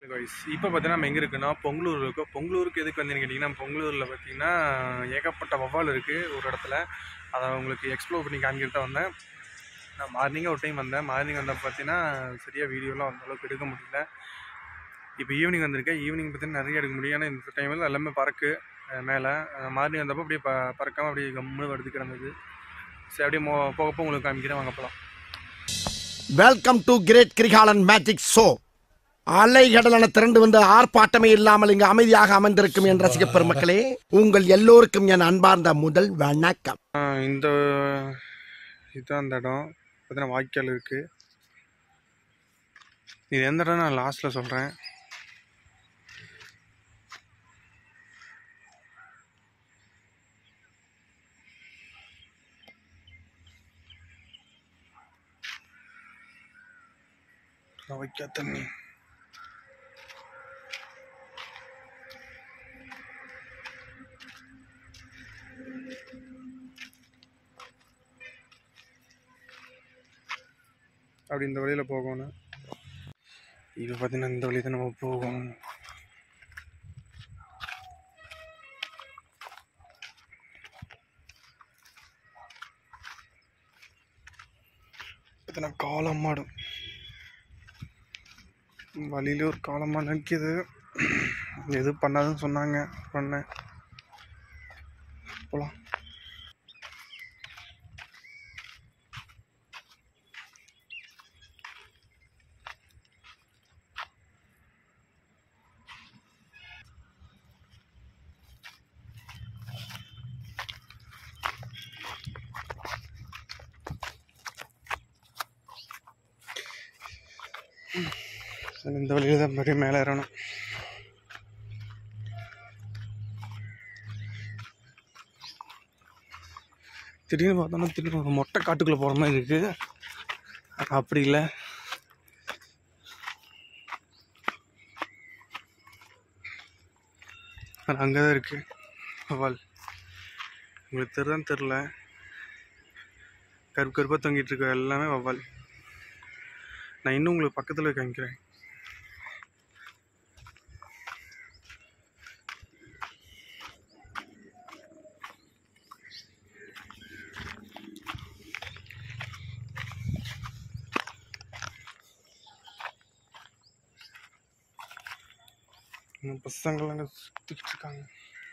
guys இப்போ பார்த்தீங்கன்னா நம்ம எங்கே இருக்குன்னா பொங்கலூர் இருக்கோம் பொங்கலூருக்கு எதுக்கு வந்தீங்கன்னு கேட்டிங்கன்னா பொங்கலூரில் பார்த்தீங்கன்னா ஏகப்பட்ட வவ்வால் இருக்குது ஒரு இடத்துல அதை உங்களுக்கு எக்ஸ்ப்ளோர் பண்ணி காமிக்கிட்டு தான் வந்தேன் நான் மார்னிங்காக ஒரு டைம் வந்தேன் மார்னிங் வந்த பார்த்தீங்கன்னா சரியாக வீடியோலாம் அந்த அளவுக்கு எடுக்க முடியல இப்போ ஈவினிங் வந்திருக்கேன் ஈவினிங் பார்த்தீங்கன்னா நிறைய எடுக்க முடியும் ஏன்னா இந்த டைமில் எல்லாமே பறக்கு அஹ் மேலே மார்னிங் வந்தப்போ அப்படியே ப பறக்காமல் அப்படியே கம்முன்னு வருது கிடந்தது சரி அப்படியே மோ போக போக உங்களுக்கு காமிக்கிறேன் வாங்க போகலாம் welcome to great Kirikalan magic show அலைகடலான திரண்டு வந்து ஆர்ப்பாட்டமே இல்லாமல் இங்கு அமைதியாக அமர்ந்திருக்கும் என் ரசிக பெருமக்களே உங்கள் எல்லோருக்கும் என் அன்பார்ந்த முதல் வணக்கம் ஆ, இந்த இதுதான் அந்த இடம் பார்த்தீங்கன்னா வாய்க்கால் இருக்குது இது எந்த இடம் நான் லாஸ்ட்டில் சொல்கிறேன் வாய்க்கால் தண்ணி அப்படி இந்த வழியில் போகணும் இப்போ பார்த்தீங்கன்னா இந்த வழி தான் நம்ம போகணும் பார்த்தீங்கன்னா காளமாடு வழியில ஒரு காளமாடு நிற்கிது எது பண்ணாதுன்னு சொன்னாங்க பண்ணேன் போகலாம் சரி, இந்த வழியில தான் மறுபடியும் மேலே ஏறணும் திடீர்னு பார்த்தோம்னா திடீர்னு ஒரு மொட்டை காட்டுக்குள்ளே போகிற மாதிரி இருக்கு ஆனா அப்படி இல்லை அங்கே தான் இருக்கு வவால் உங்களுக்கு தெரிதான் தெரில கருப்பு கருப்பாக தொங்கிட்டு இருக்க எல்லாமே வவால் நான் இன்னும் உங்களுக்கு பக்கத்தில் காமிக்கிறேன் இன்னும் பசங்களாம் அங்கே சுற்றிக்கிட்டு இருக்காங்க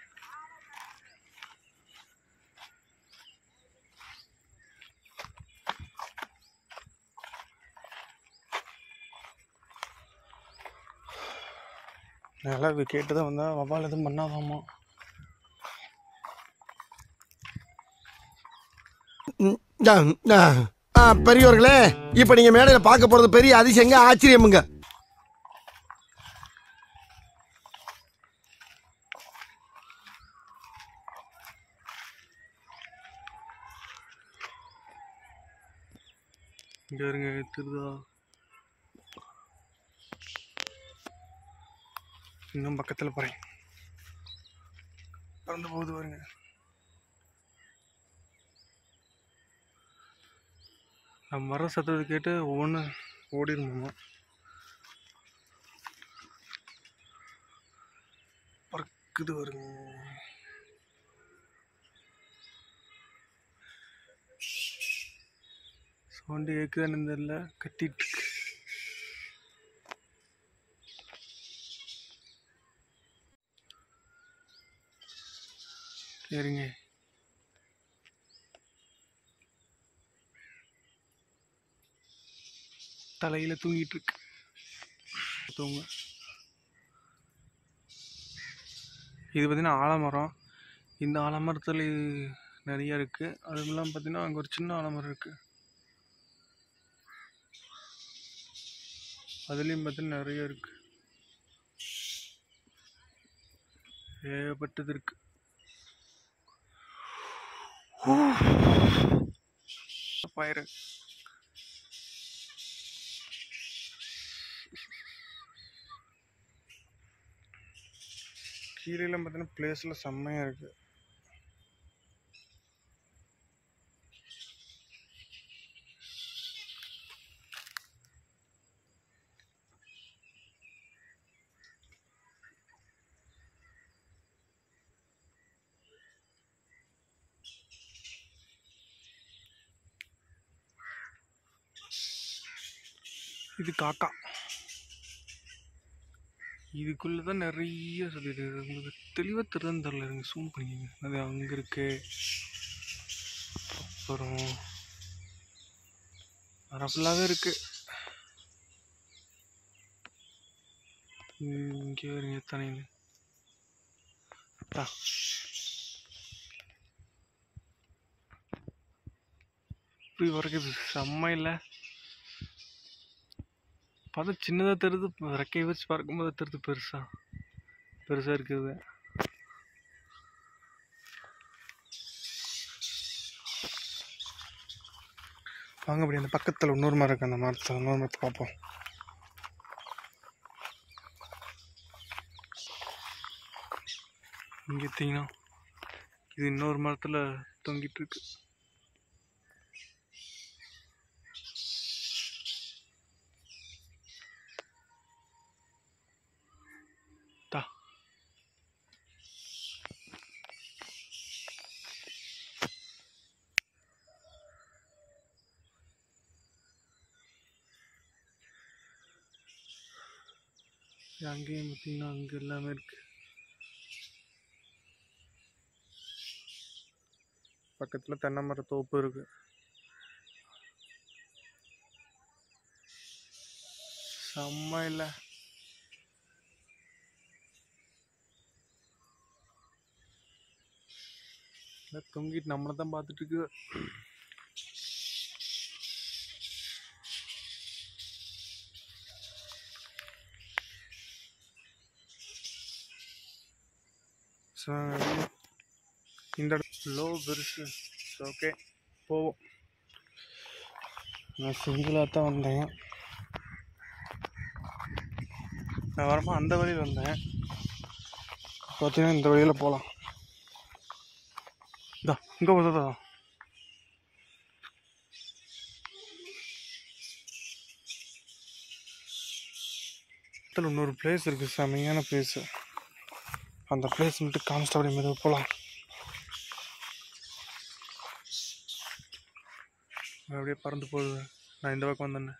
நல்லா இது கேட்டு தான் வந்தா வவால் எதுவும் பண்ணாதாமா ம், ஆ, ஆ. ஆ, பெரியவர்களே இப்ப நீங்க மேடையில பார்க்க போறது பெரிய அதிசயங்க ஆச்சரியமுங்க இங்கே இருங்க திருதா இன்னும் பக்கத்தில் போகிறேன் பறந்து போகுது பாருங்க நான் வர சத்தத்தை கேட்டு ஒவ்வொன்று ஓடிடுமாமா பறக்குது வருங்க சவுண்டு கேட்குதான்னு தெரியல கத்திட்டு இருக்கு சரிங்க தலையில தூங்கிட்டு இருக்கு தூங்க இது பார்த்தீங்கன்னா ஆலமரம் இந்த ஆலமரத்தில் இது நிறைய இருக்கு அதுவும் இல்லாமல் பார்த்தீங்கன்னா அங்கே ஒரு சின்ன ஆலமரம் இருக்கு அதுலேயும் பார்த்தீங்கன்னா நிறைய இருக்கு ஏகப்பட்டது இருக்கு பயிறு கீழேலாம் பார்த்தீங்கன்னா பிளேஸில் செம்மையாக இருக்குது இது காக்கா இதுக்குள்ளே தான் நிறைய சொல்லிது உங்களுக்கு தெளிவாக தெரியுதுன்னு தெரில இருங்க சூம் பண்ணிக்கங்க அது அங்கே இருக்கு அப்புறம் ரஃபுல்லாகவே இருக்கு இங்கே வருங்க எத்தனை தா இப்படி வரைக்குது செம்ம இல்லை பார்த்தா சின்னதாக தெரியுது ரெக்கையை வச்சு பார்க்கும்போது தெரியுது பெருசா பெருசாக இருக்குது வாங்க அப்படி அந்த பக்கத்தில் இன்னொரு மரம் இருக்கு அந்த மரத்தில் இன்னொரு மரத்தை பார்ப்போம் இங்கே பார்த்தீங்கன்னா இது இன்னொரு மரத்தில் தொங்கிட்டு இருக்கு தா அங்கேயும் பார்த்தீங்கன்னா அங்கே எல்லாமே இருக்கு பக்கத்தில் தென்னை மர தோப்பு இருக்கு செம்ம இல்லை எல்லாம் தொங்கிட்டு நம்மளை தான் பார்த்துட்டு இருக்கு ஸோ இந்த லோ பெருசு ஓகே போவோம் நான் சிங்கிளாக தான் வந்தேன் நான் வரமா அந்த வழியில் வந்தேன் பார்த்தீங்கன்னா இந்த வழியில் போகலாம் இதா இங்கே போதா பக்கத்தில் இன்னொரு பிளேஸ் இருக்குது செமையான பிளேஸு அந்த பிளேஸ் மட்டும் கான்ஸ்டபிள் மீது போகலாம் அப்படியே பறந்து போகுது நான் இந்த பக்கம் வந்தேன்னு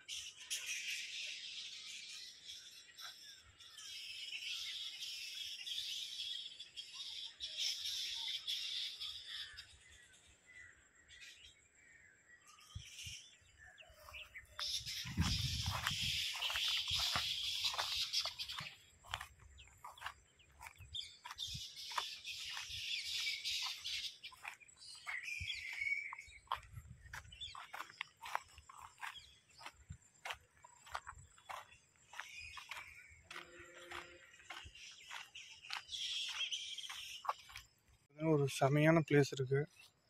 ஒரு செமையான பிளேஸ் இருக்கு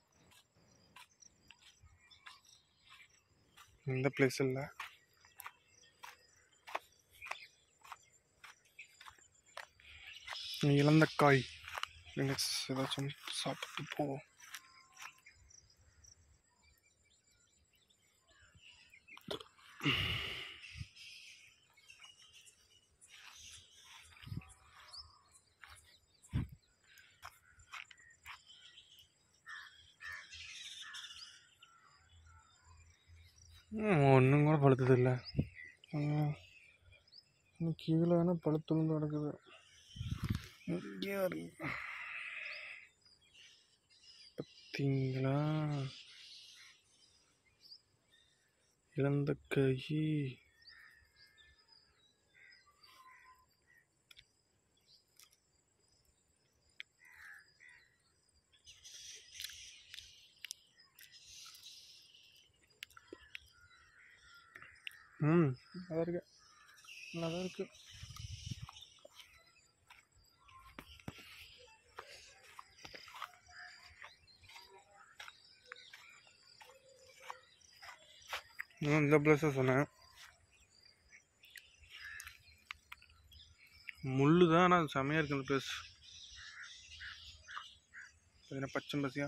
இந்த பிளேஸ் இல்லை இழந்தக்காய் நெக்ஸ்ட் ஏதாச்சும் சாப்பிட்டு போவோம் ஒன்றும் கூட பழுத்தது இல்லை இன்னும் கீழே வேணால் பழுத்துழுந்து கிடக்குது இங்கே இருக்கு பார்த்தீங்களா இழந்த கை ம் நல்லா இருக்கு நல்லா தான் இருக்கு நான் இந்த பிளேஸை சொன்னேன் முள்ளு தான் ஆனால் செமையாக இருக்கு இந்த பிளேஸ் பார்த்தீங்கன்னா பச்சை பசியா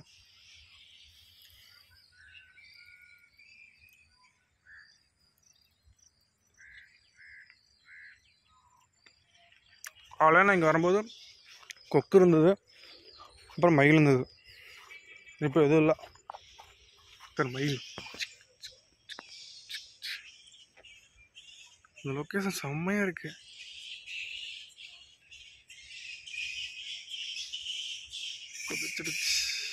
காலையில் நான் இங்கே வரும்போது கொக்கு இருந்தது அப்புறம் மயில் இருந்தது இப்போ எதுவும் இல்லை சரி மயில் இந்த லொக்கேஷன் செம்மையாக இருக்கு கொதிச்சிடுச்சு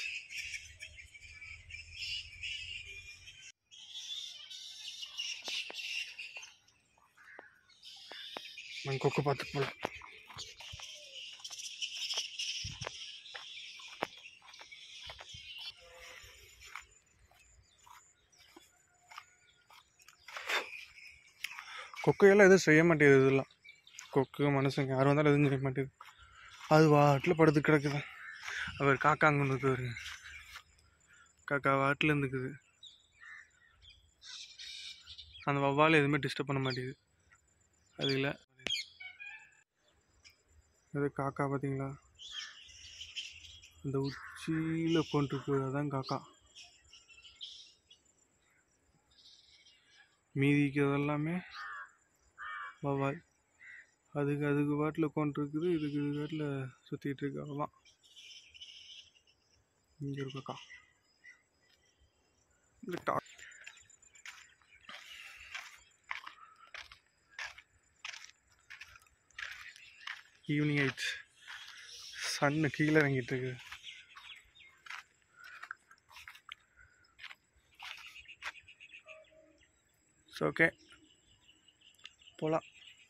நான் கொக்கு பார்த்து போகலாம் கொக்கையெல்லாம் எதுவும் செய்ய மாட்டேங்குது இதெல்லாம் கொக்கு மனுஷங்க யாரும் வந்தாலும் எதுவும் செய்ய மாட்டேங்குது அது வாட்டில் படுத்து கிடக்குது அவர் காக்கா அங்கே ஒன்று வருங்க காக்கா வாட்டில் இருந்துக்குது அந்த வவ்வால் எதுவுமே டிஸ்டர்ப் பண்ண மாட்டேங்குது அது இல்லை இது காக்கா பார்த்தீங்களா அந்த உச்சியில் உட்காந்துருக்கு அதான் காக்கா மீதிக்கு எல்லாமே வவ்வால் அதுக்கு அதுக்கு பாட்டில் உட்காந்துருக்குது இதுக்கு இது பாட்டில் சுற்றிட்டு இருக்கு அவ்வளோதான் இங்கே ஒரு காக்கா இந்த கா ஈவினிங் ஆயிடுச்சு சன்னு கீழே இறங்கிட்டு இருக்கு ஓகே போகலாம்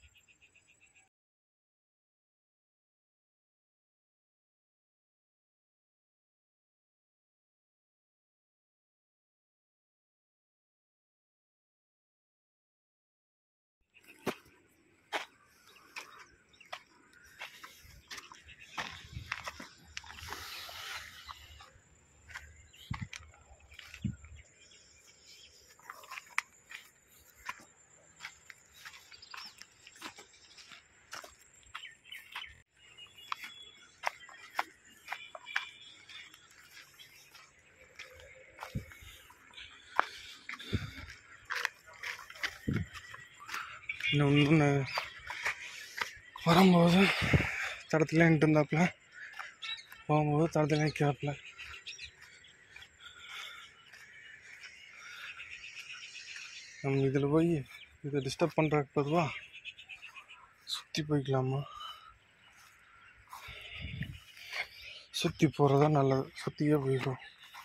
இன்னும் ஒன்று வரும்போது தடத்துல நின்று இருந்தாப்புல போகும்போது தடத்துல நிற்கிறாப்புல நம்ம இதில் போய் இதை டிஸ்டர்ப் பண்ணுறதுக்கு பொதுவா சுற்றி போய்க்கலாமா சுற்றி போகிறது தான் நல்லது சுற்றியே போய்க்கும்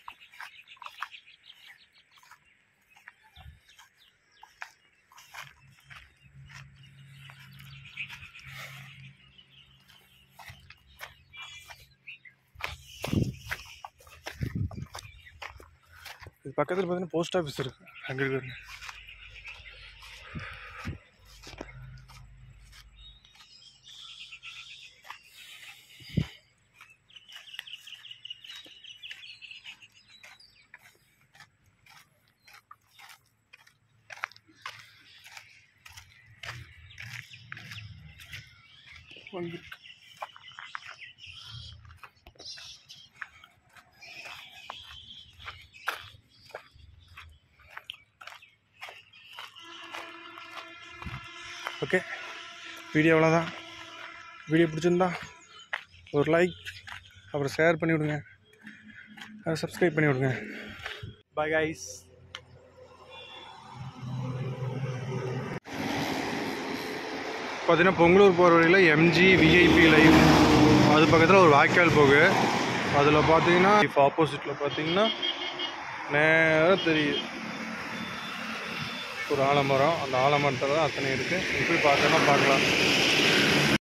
இது பக்கத்தில் பார்த்தீங்கன்னா போஸ்ட் ஆஃபீஸ் இருக்கு அங்கே இருக்கு அங்க இருக்கு ஓகே வீடியோ அவ்வளோதான் வீடியோ பிடிச்சிருந்தா ஒரு லைக் அப்புறம் ஷேர் பண்ணி விடுங்க அதை சப்ஸ்கிரைப் பண்ணி விடுங்க பாய் கைஸ் பார்த்தீங்கன்னா பொங்கலூர் போகிற வழியில் எம்ஜி விஐபி லைவ் அது பக்கத்தில் ஒரு வாய்க்கால் போகு அதில் பார்த்தீங்கன்னா இப்போ ஆப்போசிட்டில் பார்த்தீங்கன்னா நேராக தெரியுது ஒரு ஆலமரம் அந்த ஆலமரத்தில் தான் அத்தனை இருக்குது போய் பார்த்தோன்னா பார்க்கலாம்